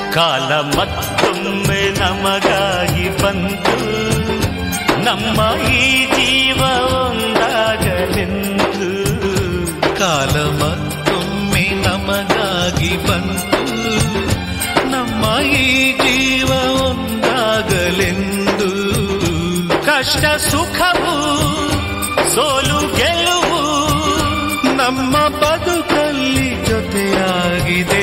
ಕಾಲ ಮತ್ತೊಮ್ಮೆ ನಮಗಾಗಿ ಬಂತು ನಮ್ಮ ಈ ಜೀವ ಒಂದಾಗಲೆಂದು ಕಾಲ ಮತ್ತೊಮ್ಮೆ ನಮಗಾಗಿ ಬಂತು ನಮ್ಮ ಈ ಜೀವ ಒಂದಾಗಲೆಂದು ಕಷ್ಟ ಸುಖವು ಸೋಲು ಗೆಲುವು ನಮ್ಮ ಬದುಕಲ್ಲಿ ಜೊತೆಯಾಗಿದೆ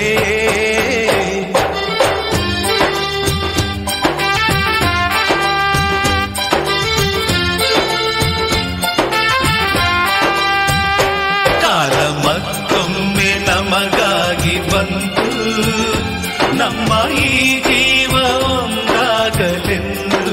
ಕಾಲ ಮತ್ತೊಮ್ಮೆ ನಮಗಾಗಿ ಬಂತು ನಮ್ಮ ಈ ಜೀವ ಒಂದಾಗಲೆಂದು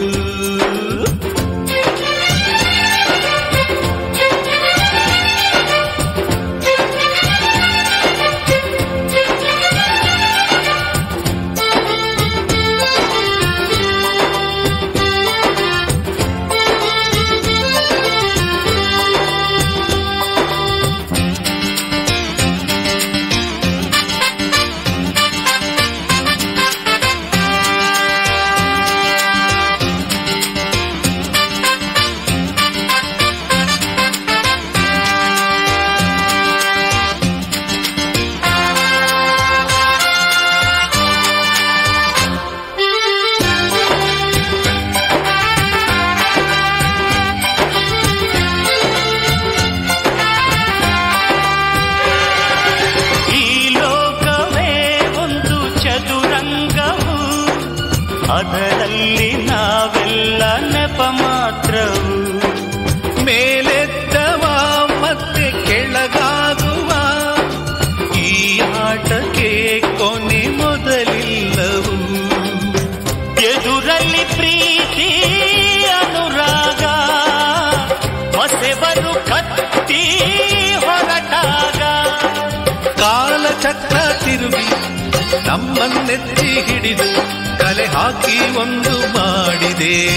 ಈ ಲೋಕವೇ ಒಂದು ಚದುರಂಗವು ಅದರಲ್ಲಿ ನಾವೆಲ್ಲ ನೆಪ ಮಾತ್ರವು ಮೇಲೆದ್ದವ ಮತ್ತೆ ಕೆಳಗಾಗುವ ಈ ಆಟಕ್ಕೆ ಕೊನೆ ಮೊದಲಿಲ್ಲವು ಎದುರಲ್ಲಿ ಪ್ರೀತಿ ಅನುರಾಗ ಹೊಸೆಬರು ಕತ್ತಿ ಹೊರಟಾಗ ಕಾಲಚಕ್ರ ತಿರುಗಿ ನಮ್ಮನ್ನೆತ್ತಿ ಹಿಡಿದು ಕಲೆ ಹಾಕಿ ಒಂದು ಮಾಡಿದೆ